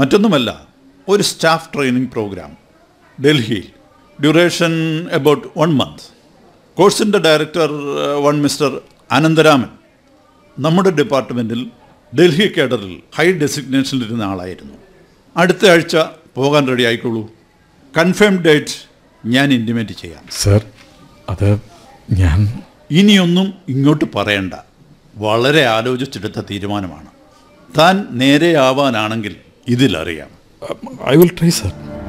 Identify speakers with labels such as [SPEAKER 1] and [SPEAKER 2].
[SPEAKER 1] മറ്റൊന്നുമല്ല ഒരു staff training programme ഡൽഹിയിൽ ഡ്യൂറേഷൻ എബൌട്ട് വൺ മന്ത് കോഴ്സിൻ്റെ ഡയറക്ടർ വൺ മിസ്റ്റർ അനന്തരാമൻ നമ്മുടെ ഡിപ്പാർട്ട്മെൻറ്റിൽ ഡൽഹി കേഡറിൽ ഹൈ ഡെസിഗ്നേഷനിലിരുന്ന ആളായിരുന്നു അടുത്ത ആഴ്ച പോകാൻ റെഡി ആയിക്കോളൂ കൺഫേം ഡേറ്റ് ഞാൻ ഇൻറ്റിമേറ്റ് ചെയ്യാം
[SPEAKER 2] സർ അത് ഞാൻ
[SPEAKER 1] ഇനിയൊന്നും ഇങ്ങോട്ട് പറയണ്ട വളരെ ആലോചിച്ചെടുത്ത തീരുമാനമാണ് താൻ നേരെയാവാനാണെങ്കിൽ ഇതിലറിയാം
[SPEAKER 2] ഐ വിൽ ട്രൈ സർ